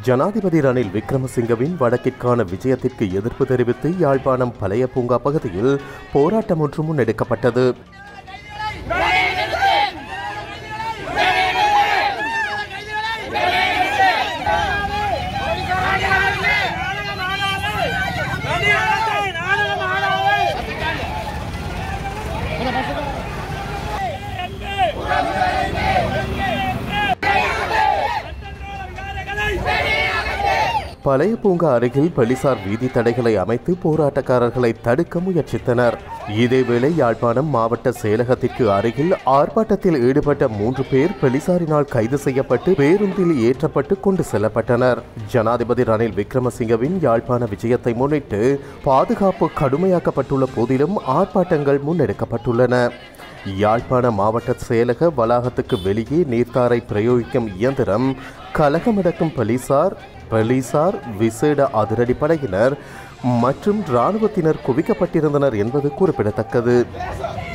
ஜனாதிபதி ரணில் விக்ரமசிங்கவின் வடக்கிற்கான விஜயத்திற்கு எதிர்ப்பு தெரிவித்து யாழ்ப்பாணம் பழைய பூங்கா பகுதியில் போராட்டம் ஒன்று முன்னெடுக்கப்பட்டது பழைய பூங்கா அருகில் போலீசார் வீதி தடைகளை அமைத்து போராட்டக்காரர்களை தடுக்க முயற்சித்தனர் இதேவேளை யாழ்ப்பாணம் மாவட்ட செயலகத்திற்கு அருகில் ஆர்ப்பாட்டத்தில் ஈடுபட்ட மூன்று பேர் போலீசாரினால் கைது செய்யப்பட்டு பேருந்தில் ஏற்றப்பட்டு கொண்டு செல்லப்பட்டனர் ஜனாதிபதி ரணில் விக்ரமசிங்கவின் யாழ்ப்பாண விஜயத்தை முன்னிட்டு பாதுகாப்பு கடுமையாக்கப்பட்டுள்ள போதிலும் ஆர்ப்பாட்டங்கள் முன்னெடுக்கப்பட்டுள்ளன யாழ்ப்பாண மாவட்ட செயலக வளாகத்துக்கு வெளியே நீர்த்தாரை பிரயோகிக்கும் இயந்திரம் கலகமடக்கும் போலீசார் போலீசார் விசேட அதிரடிப்படையினர் மற்றும் இராணுவத்தினர் குவிக்கப்பட்டிருந்தனர் என்பது குறிப்பிடத்தக்கது